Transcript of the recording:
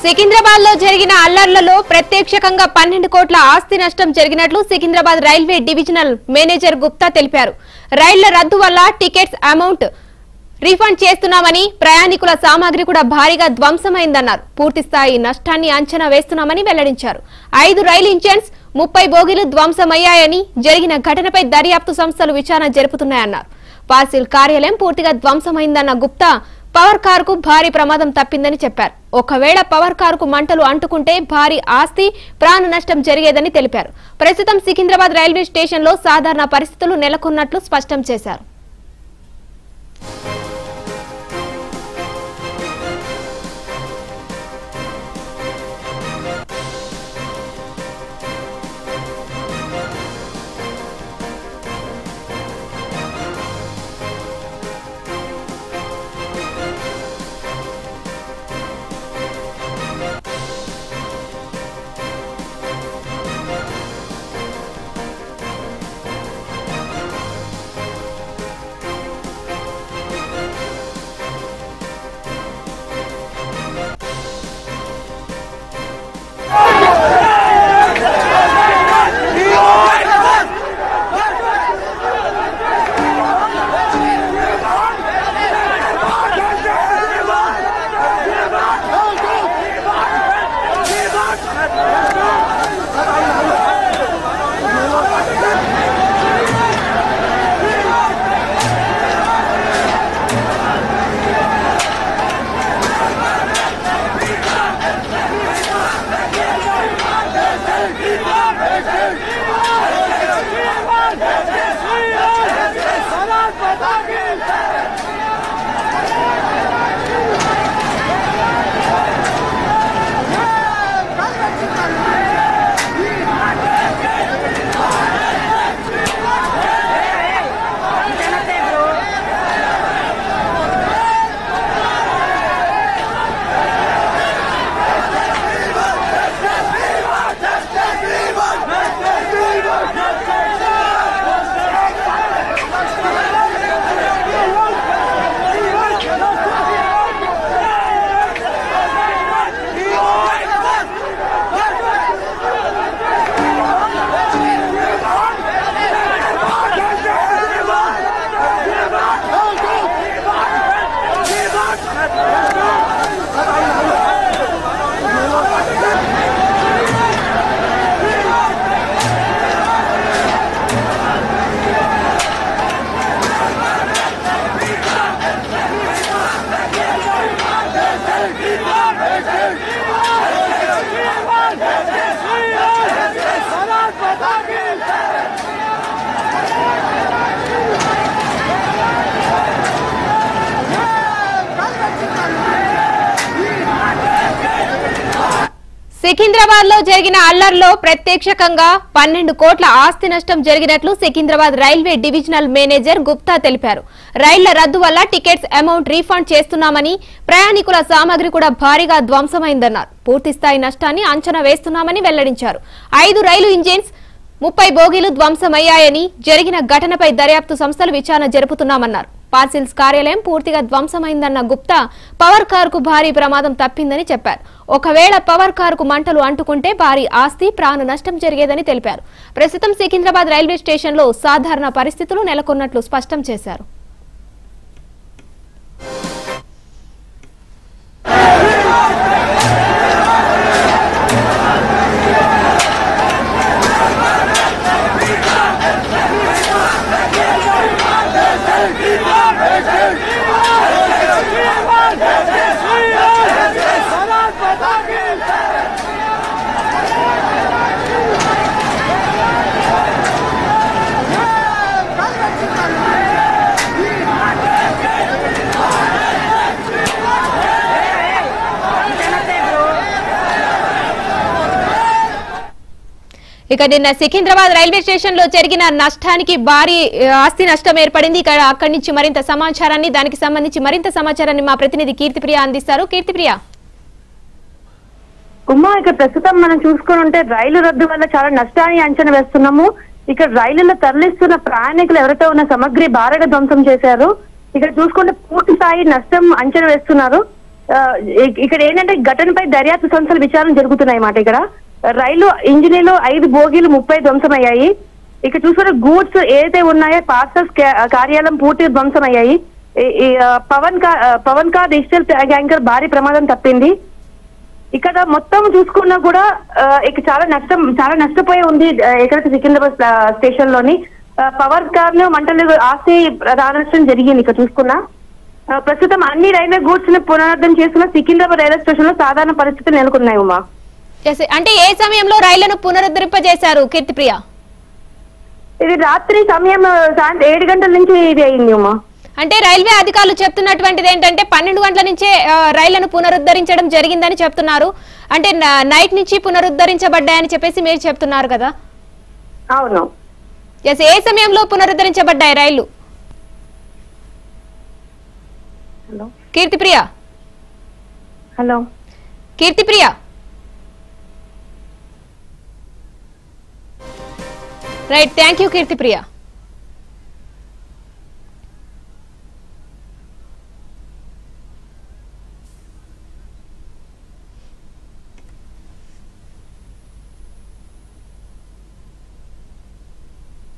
సికింద్రాబాద్ లో జరిగిన అల్లర్లలో ప్రత్యక్షకంగా పన్నెండు కోట్ల ఆస్తి నష్టం జరిగినట్లు Secunderabad railway divisional manager Gupta తెలిపారు రైళ్ల రద్దు వల్ల టికెట్స్ అమౌంట్ రీఫండ్ చేస్తున్నామని ప్రయాణికుల సామాగ్రి కూడా భారీగా ధ్వంసమైందన్నారు పూర్తి స్థాయి నష్టాన్ని అంచనా వేస్తున్నామని వెల్లడించారు ఐదు రైలు ఇంజన్స్ ముప్పై బోగీలు ధ్వంసమయ్యాయని జరిగిన ఘటనపై దర్యాప్తు సంస్థలు విచారణ జరుపుతున్నాయన్నారు పార్సిల్ కార్యాలయం పూర్తిగా ధ్వంసమైందన్న గుప్తా పవర్ కారుకు భారీ ప్రమాదం తప్పిందని చెప్పారు ఒకవేళ పవర్ కారుకు మంటలు అంటుకుంటే భారీ ఆస్తి ప్రాణ నష్టం జరిగేదని తెలిపారు ప్రస్తుతం సికింద్రాబాద్ రైల్వే స్టేషన్లో సాధారణ పరిస్థితులు నెలకొన్నట్లు స్పష్టం చేశారు సికింద్రాబాద్ లో జరిగిన అల్లర్లో ప్రత్యక్షకంగా పన్నెండు కోట్ల ఆస్తి నష్టం జరిగినట్లు Secunderabad railway divisional manager Gupta తెలిపారు రైళ్ల రద్దు వల్ల టికెట్స్ అమౌంట్ రీఫండ్ చేస్తున్నామని ప్రయాణికుల సామాగ్రి కూడా భారీగా ధ్వంసమైందన్నారు పూర్తి స్థాయి నష్టాన్ని అంచనా వేస్తున్నామని వెల్లడించారు ఐదు రైలు ఇంజిన్స్ ముప్పై బోగీలు ధ్వంసమయ్యాయని జరిగిన ఘటనపై దర్యాప్తు సంస్థలు విచారణ జరుపుతున్నామన్నారు పార్సిల్స్ కార్యాలయం పూర్తిగా ధ్వంసమైందన్న గుప్తా పవర్ కారుకు భారీ ప్రమాదం తప్పిందని చెప్పారు ఒకవేళ పవర్ కారుకు మంటలు అంటుకుంటే భారీ ఆస్తి ప్రాణ నష్టం జరిగేదని తెలిపారు ప్రస్తుతం సికింద్రాబాద్ రైల్వే స్టేషన్లో సాధారణ పరిస్థితులు నెలకొన్నట్లు స్పష్టం చేశారు ఇక నిన్న సికింద్రాబాద్ రైల్వే స్టేషన్ లో జరిగిన నష్టానికి భారీ ఆ, ఆస్తి నష్టం ఏర్పడింది ఇక్కడ అక్కడి నుంచి మరింత సమాచారాన్ని దానికి సంబంధించి మరింత సమాచారాన్ని మా ప్రతినిధి కీర్తిప్రియ అందిస్తారు కీర్తిప్రియ ఉమ్మా ఇక ప్రస్తుతం మనం చూసుకుని ఉంటే రైలు రద్దు వల్ల చాలా నష్టాన్ని అంచనా వేస్తున్నాము ఇక్కడ రైలులో తరలిస్తున్న ప్రయాణికులు ఎవరైతే ఉన్న సమగ్రి భారీగా ధ్వంసం చేశారు ఇక్కడ చూసుకుంటే పూర్తి స్థాయి నష్టం అంచనా వేస్తున్నారు ఆ, ఇ- ఇక్కడ ఏంటంటే ఘటనపై దర్యాప్తు సంస్థల విచారణ జరుగుతున్నాయి అన్నమాట ఇక్కడ రైలు ఇంజనీర్లు ఐదు బోగీలు ముప్పై ధ్వంసమయ్యాయి ఇక్కడ చూసుకుంటే గూడ్స్ ఏదైతే ఉన్నాయో పార్సల్స్ కార్యాలయం పూర్తిగా ధ్వంసమయ్యాయి ఈ- ఈ, ఆ, పవన్ కా ఆ, పవన్ కార్ డిజిటల్ ట్యాంకర్ భారీ ప్రమాదం తప్పింది ఇక్కడ మొత్తం చూసుకున్నా కూడా ఆ, ఇక చాలా నష్టం చాలా నష్టపోయి ఉంది ఆ, ఎక్కడైతే సికింద్రాబాద్ ఆ, స్టేషన్ లోని ఆ, పవర్ కార్ ను మంటలు ఆస్తి రానష్టం జరిగింది ఇక్కడ చూసుకున్నా ఆ, ప్రస్తుతం అన్ని రైల్వే గూడ్స్ ని పునరుద్ధరణ చేస్తున్న సికింద్రాబాద్ రైల్వే స్టేషన్ లో సాధారణ పరిస్థితులు నెలకొన్నాయి ఉమా Yes, అంటే ఏ సమయంలో రైళ్లను పునరుద్ధరింపజేశారు కీర్తిప్రియ ఇది రాత్రి సమయం ఆ, సాయంత్రం ఏడు గంటల నుంచి ఇది అయింది ఉమా అంటే రైల్వే అధికారులు చెప్తున్నటువంటిది ఏంటంటే పన్నెండు గంటల నుంచే ఆ, రైళ్లను పునరుద్ధరించడం జరిగిందని చెప్తున్నారు అంటే న- నైట్ నుంచి పునరుద్ధరించబడ్డాయని చెప్పేసి మీరు చెప్తున్నారు కదా అవును ఎస్ ఏ సమయంలో పునరుద్ధరించబడ్డాయి రైళ్లు hello Keerthipriya hello Keerthipriya right thank you Keerthipriya